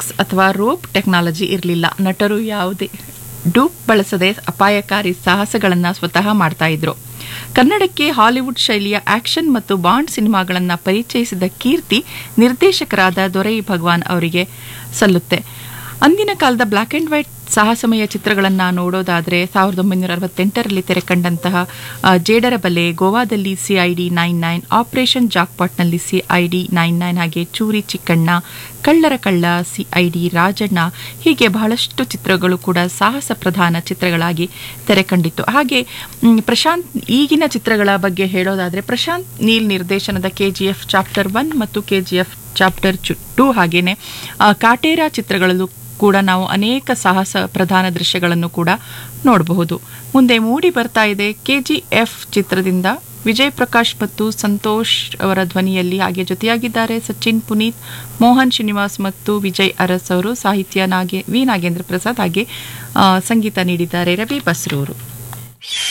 risks ಅಥವಾ rope technology ಇರಲಿಲ್ಲ ನಟರು ಯಾವುದೇ ಡೂಪ್ ಬಳಸದೆ ಅಪಾಯಕಾರಿ ಸಾಹಸಗಳನ್ನು ಸ್ವತಃ ಮಾಡ್ತಾ ಇದ್ರು ಕನ್ನಡಕ್ಕೆ ಹಾಲಿವುಡ್ ಶೈಲಿಯ ಆಕ್ಷನ್ ಮತ್ತು ಬಾಂಡ್ ಸಿನಿಮಾಗಳನ್ನು ಪರಿಚಯಿಸಿದ ಕೀರ್ತಿ ನಿರ್ದೇಶಕರಾದ ದೊರೈ ಭಗವಾನ್ ಅವರಿಗೆ ಸಲ್ಲುತ್ತೆ ಅಂದಿನ ಕಾಲದ ಬ್ಲ್ಯಾಕ್ ಆ್ಯಂಡ್ ವೈಟ್ ಸಾಹಸಮಯ ಚಿತ್ರಗಳನ್ನು ನೋಡೋದಾದರೆ ಸಾವಿರದ ಒಂಬೈನೂರ ಅರವತ್ತೆಂಟರಲ್ಲಿ ತೆರೆಕಂಡಂತಹ ಆ, ಜೇಡರ ಬಲೆ ಗೋವಾದಲ್ಲಿ C I D nine nine operation ಜಾಕ್ಪಾಟ್ನಲ್ಲಿ C I D nine nine ಹಾಗೆ ಚೂರಿ ಚಿಕ್ಕಣ್ಣ ಕಳ್ಳರ ಕಳ್ಳ ಸಿ ಐ ಡಿ ರಾಜಣ್ಣ ಹೀಗೆ ಬಹಳಷ್ಟು ಚಿತ್ರಗಳು ಕೂಡ ಸಾಹಸ ಪ್ರಧಾನ ಚಿತ್ರಗಳಾಗಿ ತೆರೆಕಂಡಿತ್ತು ಹಾಗೆ ಮ್, ಪ್ರಶಾಂತ್ ಈಗಿನ ಚಿತ್ರಗಳ ಬಗ್ಗೆ ಹೇಳೋದಾದರೆ ಪ್ರಶಾಂತ್ ನೀಲ್ ನಿರ್ದೇಶನದ K G F chapter one ಮತ್ತು K G F chapter two ಹಾಗೇನೆ ಆ, ಕಾಟೇರ ಚಿತ್ರಗಳಲ್ಲೂ ಕೂಡ ನಾವು ಅನೇಕ ಸಾಹಸ ಪ್ರಧಾನ ದೃಶ್ಯಗಳನ್ನು ಕೂಡ ನೋಡಬಹುದು ಮುಂದೆ ಮೂಡಿ ಬರ್ತಾ ಇದೆ ಕೆ ಜಿ ಎಫ್ ಚಿತ್ರದಿಂದ ವಿಜಯ್ ಪ್ರಕಾಶ್ ಮತ್ತು ಸಂತೋಷ್ ಅವರ ಧ್ವನಿಯಲ್ಲಿ ಹಾಗೆ ಜೊತೆಯಾಗಿದ್ದಾರೆ ಸಚಿನ್ ಪುನೀತ್ ಮೋಹನ್ ಶ್ರೀನಿವಾಸ್ ಮತ್ತು ವಿಜಯ್ ಅರಸ್ ಅವರು ಸಾಹಿತ್ಯ ನಾಗೆ ವಿ ನಾಗೇಂದ್ರ ಪ್ರಸಾದ್ ಹಾಗೆ ಆ, ಸಂಗೀತ ನೀಡಿದ್ದಾರೆ ರವಿ ಬಸ್ರೂರು